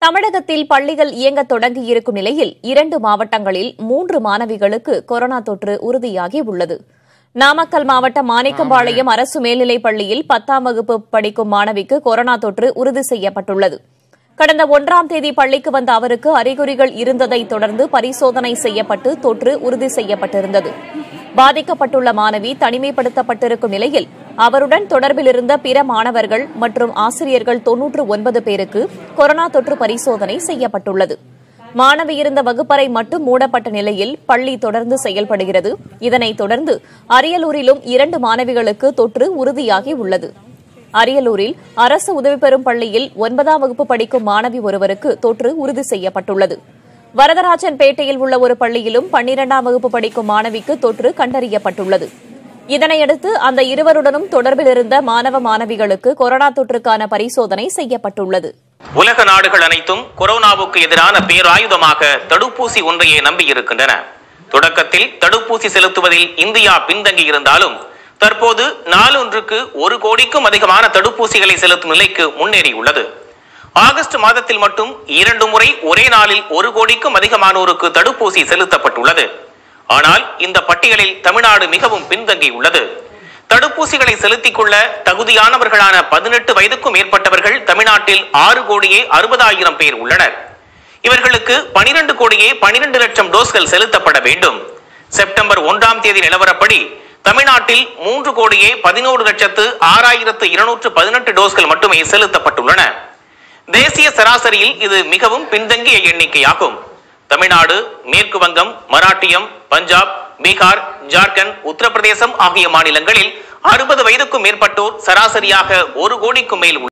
தமிழகத்தில் பள்ளிகள் இயங்கத் தொடங்கியிருக்கும் நிலையில் இரண்டு மாவட்டங்களில் மூன்று மாணவிகளுக்கு கொரோனா தொற்று உறுதியாகி உள்ளது நாமக்கல் மாவட்டம் மாணிக்கம்பாளையம் அரசு மேல்நிலைப் பள்ளியில் பத்தாம் வகுப்பு படிக்கும் மாணவிக்கு கொரோனா தொற்று உறுதி செய்யப்பட்டுள்ளது கடந்த ஒன்றாம் தேதி பள்ளிக்கு வந்த அவருக்கு அறிகுறிகள் இருந்ததைத் தொடர்ந்து பரிசோதனை செய்யப்பட்டு தொற்று உறுதி செய்யப்பட்டிருந்தது பாதிக்கப்பட்டுள்ள மாணவி தனிமைப்படுத்தப்பட்டிருக்கும் நிலையில் அவருடன் தொடர்பில் இருந்த பிற மாணவர்கள் மற்றும் ஆசிரியர்கள் தொன்னூற்று ஒன்பது பேருக்கு கொரோனா தொற்று பரிசோதனை செய்யப்பட்டுள்ளது மாணவி இருந்த வகுப்பறை மட்டும் மூடப்பட்ட நிலையில் பள்ளி தொடர்ந்து செயல்படுகிறது இதனைத் தொடர்ந்து அரியலூரிலும் இரண்டு மாணவிகளுக்கு தொற்று உறுதியாகி உள்ளது அரியலூரில் அரசு உதவி பெறும் பள்ளியில் ஒன்பதாம் வகுப்பு படிக்கும் மாணவி ஒருவருக்கு தொற்று உறுதி செய்யப்பட்டுள்ளது வரதராஜன் பேட்டையில் உள்ள ஒரு பள்ளியிலும் பன்னிரண்டாம் வகுப்பு படிக்கும் மாணவிக்கு தொற்று கண்டறியப்பட்டுள்ளது இதனையடுத்து அந்த இருவருடனும் தொடர்பில் இருந்த மாணவ மாணவிகளுக்கு கொரோனா தொற்றுக்கான பரிசோதனை செய்யப்பட்டுள்ளது உலக நாடுகள் அனைத்தும் கொரோனாவுக்கு எதிரான பேராயுதமாக தடுப்பூசி ஒன்றையே நம்பியிருக்கின்றன தொடக்கத்தில் தடுப்பூசி செலுத்துவதில் இந்தியா பின்தங்கி இருந்தாலும் தற்போது நாளொன்றுக்கு ஒரு கோடிக்கும் அதிகமான தடுப்பூசிகளை செலுத்தும் நிலைக்கு முன்னேறியுள்ளது ஆகஸ்ட் மாதத்தில் மட்டும் இரண்டு முறை ஒரே நாளில் ஒரு கோடிக்கும் அதிகமானோருக்கு தடுப்பூசி செலுத்தப்பட்டுள்ளது ஆனால் இந்த பட்டியலில் தமிழ்நாடு மிகவும் பின்தங்கியுள்ளது தடுப்பூசிகளை செலுத்திக் கொள்ள தகுதியானவர்களான பதினெட்டு வயதுக்கும் மேற்பட்டவர்கள் தமிழ்நாட்டில் ஆறு கோடியே அறுபதாயிரம் பேர் உள்ளனர் இவர்களுக்கு பனிரெண்டு கோடியே பனிரெண்டு லட்சம் டோஸ்கள் செலுத்தப்பட வேண்டும் செப்டம்பர் ஒன்றாம் தேதி நிலவரப்படி தமிழ்நாட்டில் மூன்று கோடியே பதினோரு லட்சத்து ஆறாயிரத்து இருநூற்று பதினெட்டு டோஸ்கள் மட்டுமே செலுத்தப்பட்டுள்ளன தேசிய சராசரியில் இது மிகவும் பின்தங்கிய எண்ணிக்கையாகும் தமிழ்நாடு மேற்கு வங்கம் மராட்டியம் பஞ்சாப் பீகார் ஜார்க்கண்ட் உத்தரப்பிரதேசம் ஆகிய மாநிலங்களில் அறுபது வயதுக்கும் மேற்பட்டோர் சராசரியாக ஒரு கோடிக்கும் மேல்